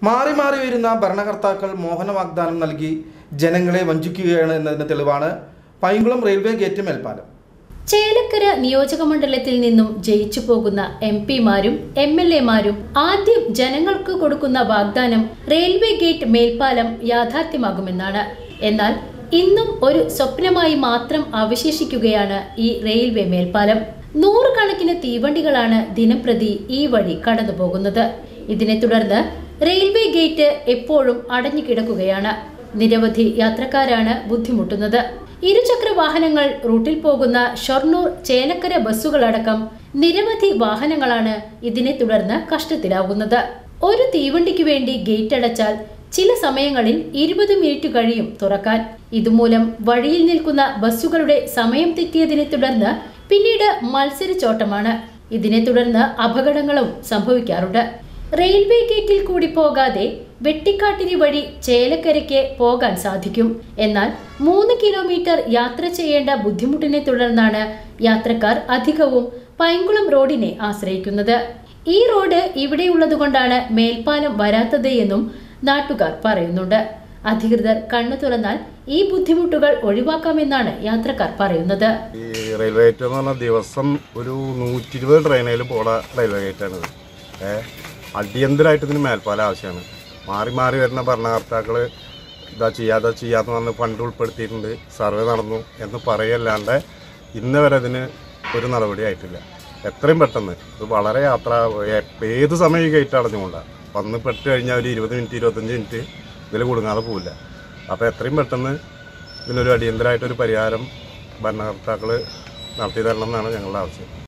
മാറി മാറി വരുന്ന ഭരണകർത്താക്കൾ മോഹന വാഗ്ദാനം നൽകി ജനങ്ങളെ വഞ്ചിക്കുകയാണ് എന്നതിന് തെളിവാണ് പൈങ്കുളം റെയിൽവേ ഗേറ്റ് മേൽപ്പാലം ചേലക്കര നിയോജകമണ്ഡലത്തിൽ നിന്നും ജയിച്ചു പോകുന്ന എം പിമാരും എം എൽ എമാരും ആദ്യം ജനങ്ങൾക്ക് കൊടുക്കുന്ന വാഗ്ദാനം റെയിൽവേ ഗേറ്റ് മേൽപ്പാലം യാഥാർത്ഥ്യമാകുമെന്നാണ് എന്നാൽ ഇന്നും ഒരു സ്വപ്നമായി മാത്രം അവശേഷിക്കുകയാണ് ഈ റെയിൽവേ മേൽപ്പാലം നൂറുകണക്കിന് തീവണ്ടികളാണ് ദിനംപ്രതി ഈ വഴി കടന്നു പോകുന്നത് ഇതിനെ തുടർന്ന് റെയിൽവേ ഗേറ്റ് എപ്പോഴും അടഞ്ഞു കിടക്കുകയാണ് നിരവധി യാത്രക്കാരാണ് ബുദ്ധിമുട്ടുന്നത് ഇരുചക്ര വാഹനങ്ങൾ റൂട്ടിൽ പോകുന്ന ഷൊർണൂർ ചേലക്കര ബസ്സുകളടക്കം നിരവധി വാഹനങ്ങളാണ് ഇതിനെ തുടർന്ന് കഷ്ടത്തിലാകുന്നത് ഒരു തീവണ്ടിക്ക് വേണ്ടി ഗേറ്റ് അടച്ചാൽ ചില സമയങ്ങളിൽ ഇരുപത് മിനിറ്റ് കഴിയും തുറക്കാൻ ഇതുമൂലം വഴിയിൽ നിൽക്കുന്ന ബസ്സുകളുടെ സമയം തെറ്റിയതിനെ തുടർന്ന് പിന്നീട് മത്സരച്ചോട്ടമാണ് ഇതിനെ തുടർന്ന് അപകടങ്ങളും സംഭവിക്കാറുണ്ട് റെയിൽവേ ഗേറ്റിൽ കൂടി പോകാതെ വെട്ടിക്കാട്ടിരി വഴി ചേലക്കരയ്ക്ക് പോകാൻ സാധിക്കും എന്നാൽ മൂന്ന് കിലോമീറ്റർ യാത്ര ചെയ്യേണ്ട ബുദ്ധിമുട്ടിനെ തുടർന്നാണ് യാത്രക്കാർ അധികവും പൈങ്കുളം റോഡിനെ ആശ്രയിക്കുന്നത് ഈ റോഡ് ഇവിടെയുള്ളതുകൊണ്ടാണ് മേൽപ്പാലം വരാത്തത് എന്നും നാട്ടുകാർ പറയുന്നുണ്ട് അധികൃതർ കണ്ണു തുറന്നാൽ ഈ ബുദ്ധിമുട്ടുകൾ ഒഴിവാക്കാമെന്നാണ് യാത്രക്കാർ പറയുന്നത് ഈ റെയിൽവേ ഗേറ്റ് എന്ന് പറഞ്ഞാൽ ദിവസം ഒരു നൂറ്റി ഇരുപത് ട്രെയിനിൽ പോണ റെയിൽവേ ഗേറ്റാണിത് ഏ അടിയന്തരമായിട്ട് ഇതിന് മേൽപ്പാലം ആവശ്യമാണ് മാറി മാറി വരുന്ന ഭരണകർത്താക്കൾ ഇതാ ചെയ്യാതെ ചെയ്യാന്ന് പറഞ്ഞ് ഫണ്ട് ഉൾപ്പെടുത്തിയിട്ടുണ്ട് സർവേ നടന്നു എന്ന് പറയല്ലാണ്ട് ഇന്ന് വരെ ഇതിന് ഒരു നടപടി ആയിട്ടില്ല എത്രയും പെട്ടെന്ന് ഇത് വളരെ യാത്ര എ- ഏത് സമയം ഈ ഗേറ്റ് അടഞ്ഞുകൊണ്ടാണ് വന്ന് പെട്ട് കഴിഞ്ഞാൽ ഒരു ഇരുപത് മിനിറ്റ് ഇരുപത്തഞ്ച് മിനിറ്റ് ഇതിൽ കുടുങ്ങാതെ പോവില്ല അപ്പോൾ എത്രയും പെട്ടെന്ന് ഇതിനൊരു അടിയന്തരമായിട്ടൊരു പരിഹാരം ഭരണകർത്താക്കൾ നടത്തി തരണം എന്നാണ് ഞങ്ങളുടെ ആവശ്യം